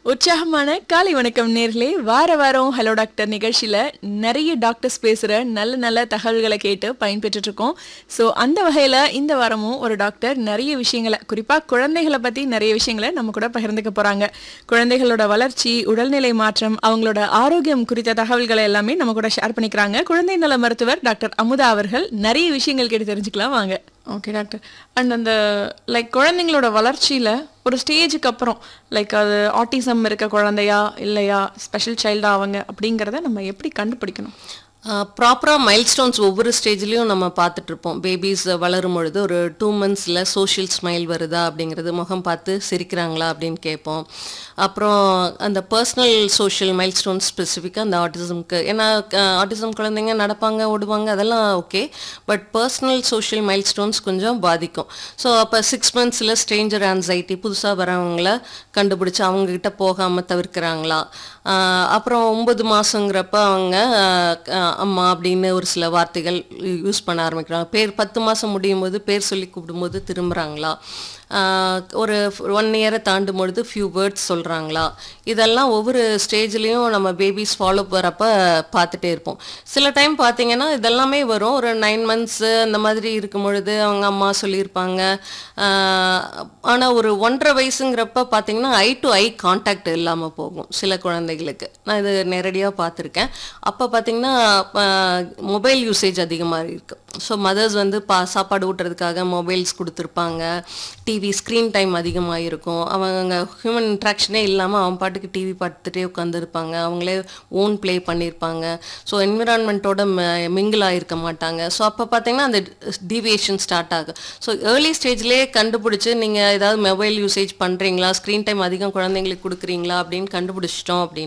உற்சாகமான காலை வணக்கம் நேர்களே வார வாரம் ஹலோ டாக்டர் நிகழ்ச்சியில் நிறைய டாக்டர்ஸ் பேசுகிற நல்ல நல்ல தகவல்களை கேட்டு பயன்பெற்றுட்டு இருக்கோம் ஸோ அந்த வகையில் இந்த வாரமும் ஒரு டாக்டர் நிறைய விஷயங்களை குறிப்பாக குழந்தைகளை பற்றி நிறைய விஷயங்களை நம்ம கூட பகிர்ந்துக்க போகிறாங்க குழந்தைகளோட வளர்ச்சி உடல்நிலை மாற்றம் அவங்களோட ஆரோக்கியம் குறித்த தகவல்களை எல்லாமே நம்ம கூட ஷேர் பண்ணிக்கிறாங்க குழந்தை நல மருத்துவர் டாக்டர் அமுதா அவர்கள் நிறைய விஷயங்கள் கேட்டு தெரிஞ்சுக்கலாம் வாங்க ஓகே டாக்டர் அண்ட் அந்த லைக் குழந்தைங்களோட வளர்ச்சியில் ஒரு ஸ்டேஜுக்கு அப்புறம் லைக் அது ஆட்டிசம் இருக்க குழந்தையா இல்லையா ஸ்பெஷல் சைல்டா அவங்க அப்படிங்கிறத நம்ம எப்படி கண்டுபிடிக்கணும் ப்ராப்பராக மைல்ஸ்டோன்ஸ் ஒவ்வொரு ஸ்டேஜ்லேயும் நம்ம பார்த்துட்டு இருப்போம் பேபிஸ் வளரும் பொழுது ஒரு டூ மந்த்ஸில் சோஷியல் ஸ்மைல் வருதா அப்படிங்கிறது முகம் பார்த்து சிரிக்கிறாங்களா அப்படின்னு கேட்போம் அப்புறம் அந்த பர்சனல் சோஷியல் மைல்ஸ்டோன்ஸ் ஸ்பெசிஃபிக்காக அந்த ஆட்டிசம்க்கு ஏன்னா ஆட்டிசம் குழந்தைங்க நடப்பாங்க ஓடுவாங்க அதெல்லாம் okay but personal social milestones கொஞ்சம் பாதிக்கும் ஸோ அப்போ சிக்ஸ் மந்த்ஸில் ஸ்ட்ரேஞ்சர் ஆன்சைட்டி புதுசாக வரவங்கள கண்டுபிடிச்சி அவங்கக்கிட்ட போகாமல் தவிர்க்கிறாங்களா ஆஹ் அப்புறம் ஒன்பது மாதங்கிறப்ப அவங்க ஆஹ் ஆஹ் அம்மா அப்படின்னு ஒரு சில வார்த்தைகள் யூஸ் பண்ண ஆரம்பிக்கிறாங்க பேர் பத்து மாதம் முடியும் போது பேர் சொல்லி கூப்பிடும்போது திரும்புகிறாங்களா ஆஹ் ஒரு ஒன் இயரை தாண்டும் பொழுது ஃபியூ வேர்ட்ஸ் சொல்கிறாங்களா இதெல்லாம் ஒவ்வொரு ஸ்டேஜ்லேயும் நம்ம பேபிஸ் ஃபாலோ வரப்ப பார்த்துட்டே இருப்போம் சில டைம் பார்த்தீங்கன்னா இதெல்லாமே வரும் ஒரு நைன் மந்த்ஸு அந்த மாதிரி இருக்கும் பொழுது அவங்க அம்மா சொல்லியிருப்பாங்க ஆனால் ஒரு ஒன்றரை வயசுங்கிறப்ப பார்த்தீங்கன்னா ஐ டு ஐ கான்டாக்ட் இல்லாமல் போகும் சில குழந்தைகளுக்கு நான் இது நேரடியாக பார்த்துருக்கேன் அப்போ பார்த்தீங்கன்னா மொபைல் யூசேஜ் அதிகமாக இருக்கு ஸோ மதர்ஸ் வந்து பா சாப்பாடு ஊட்டுறதுக்காக மொபைல்ஸ் கொடுத்துருப்பாங்க டிவி ஸ்க்ரீன் டைம் அதிகமாக இருக்கும் அவங்க ஹியூமன் இன்ட்ராக்ஷனே இல்லாமல் அவன் பாட்டுக்கு டிவி பார்த்துட்டே உட்காந்துருப்பாங்க அவங்களே ஓன் ப்ளே பண்ணியிருப்பாங்க ஸோ என்விரான்மெண்ட்டோட மிங்கிள் ஆகிருக்க மாட்டாங்க ஸோ அப்போ பார்த்தீங்கன்னா அந்த டீவியேஷன் ஸ்டார்ட் ஆகும் ஸோ ஏர்லி ஸ்டேஜ்லேயே கண்டுபிடிச்சி நீங்கள் ஏதாவது மொபைல் யூசேஜ் பண்ணுறீங்களா ஸ்க்ரீன் டைம் அதிகம் குழந்தைங்களுக்கு கொடுக்குறீங்களா அப்படின்னு கண்டுபிடிச்சிட்டோம் அப்படின்னு